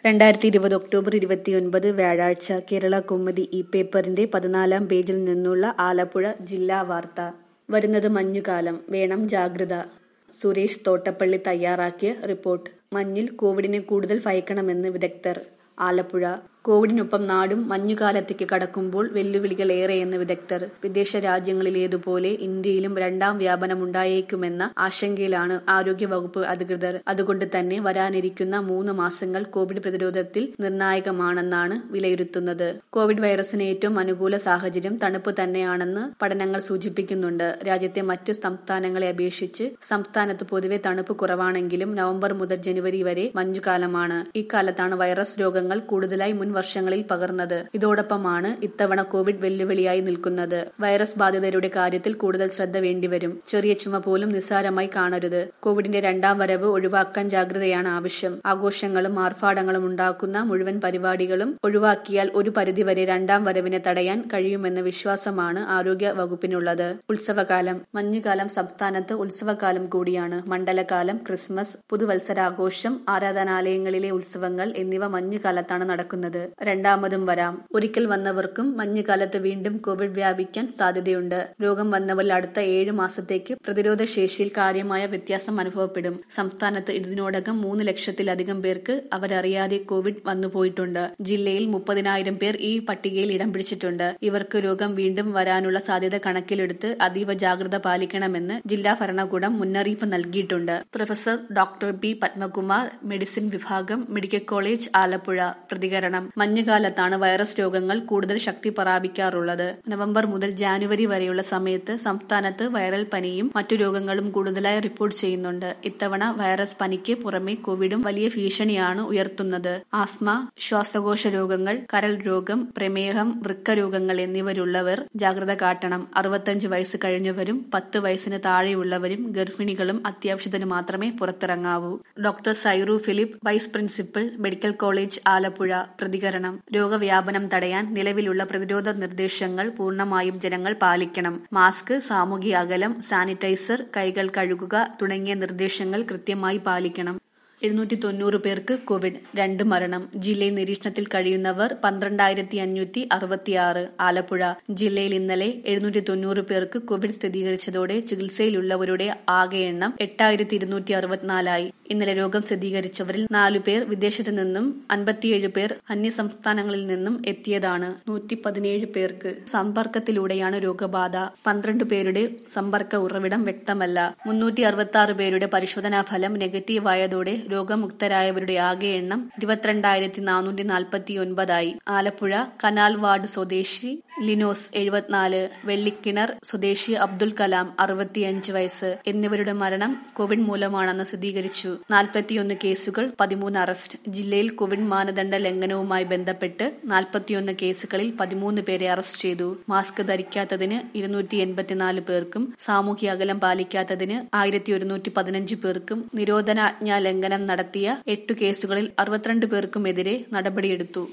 രണ്ടായിരത്തി ഇരുപത് ഒക്ടോബർ ഇരുപത്തിയൊൻപത് വ്യാഴാഴ്ച കേരള കൗമുദി ഈ പേപ്പറിന്റെ പതിനാലാം പേജിൽ നിന്നുള്ള ആലപ്പുഴ ജില്ലാ വാർത്ത വരുന്നത് മഞ്ഞുകാലം വേണം ജാഗ്രത സുരേഷ് തോട്ടപ്പള്ളി തയ്യാറാക്കിയ റിപ്പോർട്ട് മഞ്ഞിൽ കോവിഡിനെ കൂടുതൽ ഭയക്കണമെന്ന് വിദഗ്ധർ ആലപ്പുഴ കോവിഡിനൊപ്പം നാടും മഞ്ഞുകാലത്തേക്ക് കടക്കുമ്പോൾ വെല്ലുവിളികൾ ഏറെയെന്ന് വിദഗ്ധർ വിദേശ രാജ്യങ്ങളിലേതുപോലെ ഇന്ത്യയിലും രണ്ടാം വ്യാപനം ഉണ്ടായേക്കുമെന്ന ആശങ്കയിലാണ് ആരോഗ്യവകുപ്പ് അധികൃതർ അതുകൊണ്ട് തന്നെ വരാനിരിക്കുന്ന മൂന്ന് മാസങ്ങൾ കോവിഡ് പ്രതിരോധത്തിൽ നിർണായകമാണെന്നാണ് വിലയിരുത്തുന്നത് കോവിഡ് വൈറസിന് ഏറ്റവും അനുകൂല സാഹചര്യം തണുപ്പ് തന്നെയാണെന്ന് പഠനങ്ങൾ സൂചിപ്പിക്കുന്നുണ്ട് രാജ്യത്തെ മറ്റു സംസ്ഥാനങ്ങളെ അപേക്ഷിച്ച് സംസ്ഥാനത്ത് പൊതുവെ തണുപ്പ് കുറവാണെങ്കിലും നവംബർ മുതൽ ജനുവരി വരെ മഞ്ഞുകാലമാണ് ഇക്കാലത്താണ് വൈറസ് രോഗങ്ങൾ കൂടുതലായി മുൻ വർഷങ്ങളിൽ പകർന്നത് ഇതോടൊപ്പമാണ് ഇത്തവണ കോവിഡ് വെല്ലുവിളിയായി നിൽക്കുന്നത് വൈറസ് ബാധിതരുടെ കാര്യത്തിൽ കൂടുതൽ ശ്രദ്ധ വേണ്ടിവരും ചെറിയ ചുമ പോലും നിസ്സാരമായി കാണരുത് കോവിഡിന്റെ രണ്ടാം വരവ് ഒഴിവാക്കാൻ ജാഗ്രതയാണ് ആവശ്യം ആഘോഷങ്ങളും ആർഭാടങ്ങളും ഉണ്ടാക്കുന്ന മുഴുവൻ പരിപാടികളും ഒഴിവാക്കിയാൽ ഒരു പരിധിവരെ രണ്ടാം വരവിനെ തടയാൻ കഴിയുമെന്ന വിശ്വാസമാണ് ആരോഗ്യ വകുപ്പിനുള്ളത് ഉത്സവകാലം മഞ്ഞുകാലം സംസ്ഥാനത്ത് ഉത്സവകാലം കൂടിയാണ് മണ്ഡലകാലം ക്രിസ്മസ് പുതുവത്സരാഘോഷം ആരാധനാലയങ്ങളിലെ ഉത്സവങ്ങൾ എന്നിവ മഞ്ഞുകാലത്താണ് നടക്കുന്നത് രണ്ടാമതും വരാം ഒരിക്കൽ വന്നവർക്കും മഞ്ഞുകാലത്ത് വീണ്ടും കോവിഡ് വ്യാപിക്കാൻ സാധ്യതയുണ്ട് രോഗം വന്നവരിൽ അടുത്ത ഏഴ് മാസത്തേക്ക് പ്രതിരോധ ശേഷിയിൽ കാര്യമായ വ്യത്യാസം അനുഭവപ്പെടും സംസ്ഥാനത്ത് ഇതിനോടകം മൂന്ന് ലക്ഷത്തിലധികം പേർക്ക് അവരറിയാതെ കോവിഡ് വന്നുപോയിട്ടുണ്ട് ജില്ലയിൽ മുപ്പതിനായിരം പേർ ഈ പട്ടികയിൽ ഇടം പിടിച്ചിട്ടുണ്ട് ഇവർക്ക് രോഗം വീണ്ടും വരാനുള്ള സാധ്യത കണക്കിലെടുത്ത് അതീവ ജാഗ്രത പാലിക്കണമെന്ന് ജില്ലാ ഭരണകൂടം മുന്നറിയിപ്പ് നൽകിയിട്ടുണ്ട് professor doctor B Padmakumar medicine വിഭാഗം മെഡിക്കൽ കോളേജ് ആലപ്പുഴ പ്രതികരണം മഞ്ഞുകാലത്താണ് വൈറസ് രോഗങ്ങൾ കൂടുതൽ ശക്തി പ്രാപിക്കാറുള്ളത് നവംബർ മുതൽ ജാനുവരി വരെയുള്ള സമയത്ത് സംസ്ഥാനത്ത് വൈറൽ പനിയും മറ്റു രോഗങ്ങളും കൂടുതലായി റിപ്പോർട്ട് ചെയ്യുന്നുണ്ട് ഇത്തവണ വൈറസ് പനിക്ക് പുറമെ കോവിഡും വലിയ ഭീഷണിയാണ് ഉയർത്തുന്നത് ആസ്മ ശ്വാസകോശ രോഗങ്ങൾ കരൾ രോഗം പ്രമേഹം വൃക്ക രോഗങ്ങൾ എന്നിവരുള്ളവർ ജാഗ്രത കാട്ടണം അറുപത്തഞ്ച് വയസ്സ് കഴിഞ്ഞവരും പത്ത് വയസ്സിന് താഴെയുള്ളവരും ഗർഭിണികളും അത്യാവശ്യത്തിന് മാത്രമേ പുറത്തിറങ്ങാവൂ doctor Sairu Philip vice principal medical college Alappuzha പ്രതികരണം രോഗവ്യാപനം തടയാൻ നിലവിലുള്ള പ്രതിരോധ നിർദ്ദേശങ്ങൾ പൂർണ്ണമായും ജനങ്ങൾ പാലിക്കണം മാസ്ക് സാമൂഹിക അകലം സാനിറ്റൈസർ കൈകൾ കഴുകുക തുടങ്ങിയ നിർദ്ദേശങ്ങൾ കൃത്യമായി പാലിക്കണം എഴുന്നൂറ്റി തൊണ്ണൂറ് പേർക്ക് കോവിഡ് രണ്ട് മരണം ജില്ലയിൽ നിരീക്ഷണത്തിൽ കഴിയുന്നവർ പന്ത്രണ്ടായിരത്തി അഞ്ഞൂറ്റി അറുപത്തിയാറ് ആലപ്പുഴ ജില്ലയിൽ ഇന്നലെ എഴുന്നൂറ്റി തൊണ്ണൂറ് പേർക്ക് കോവിഡ് സ്ഥിരീകരിച്ചതോടെ ചികിത്സയിലുള്ളവരുടെ ആകെ എണ്ണം എട്ടായിരത്തി ഇരുന്നൂറ്റി അറുപത്തിനാലായി ഇന്നലെ രോഗം സ്ഥിരീകരിച്ചവരിൽ നാലു പേർ വിദേശത്തു നിന്നും അൻപത്തിയേഴ് പേർ അന്യസംസ്ഥാനങ്ങളിൽ നിന്നും എത്തിയതാണ് നൂറ്റി പതിനേഴ് പേർക്ക് സമ്പർക്കത്തിലൂടെയാണ് രോഗബാധ പന്ത്രണ്ട് പേരുടെ സമ്പർക്ക ഉറവിടം വ്യക്തമല്ല മുന്നൂറ്റി അറുപത്തി ആറ് പേരുടെ പരിശോധനാ ഫലം നെഗറ്റീവായതോടെ രോഗമുക്തരായവരുടെ ആകെ എണ്ണം ഇരുപത്തിരണ്ടായിരത്തി നാനൂറ്റി നാൽപ്പത്തി ഒൻപതായി ആലപ്പുഴ കനാൽ വാർഡ് സ്വദേശി ലിനോസ് എഴുപത്തിനാല് വെള്ളിക്കിണർ സ്വദേശി അബ്ദുൽ കലാം അറുപത്തിയഞ്ച് വയസ്സ് എന്നിവരുടെ മരണം കോവിഡ് മൂലമാണെന്ന് സ്ഥിരീകരിച്ചു നാൽപ്പത്തിയൊന്ന് കേസുകൾ പതിമൂന്ന് അറസ്റ്റ് ജില്ലയിൽ കോവിഡ് മാനദണ്ഡ ലംഘനവുമായി ബന്ധപ്പെട്ട് നാൽപ്പത്തിയൊന്ന് കേസുകളിൽ പതിമൂന്ന് പേരെ അറസ്റ്റ് ചെയ്തു മാസ്ക് ധരിക്കാത്തതിന് ഇരുന്നൂറ്റി എൺപത്തിനാല് പേർക്കും സാമൂഹ്യ അകലം പാലിക്കാത്തതിന് ആയിരത്തി ഒരുന്നൂറ്റി പതിനഞ്ച് പേർക്കും നിരോധനാജ്ഞാ ലംഘനം നടത്തിയ എട്ടു കേസുകളിൽ അറുപത്തിരണ്ട് പേർക്കുമെതിരെ നടപടിയെടുത്തു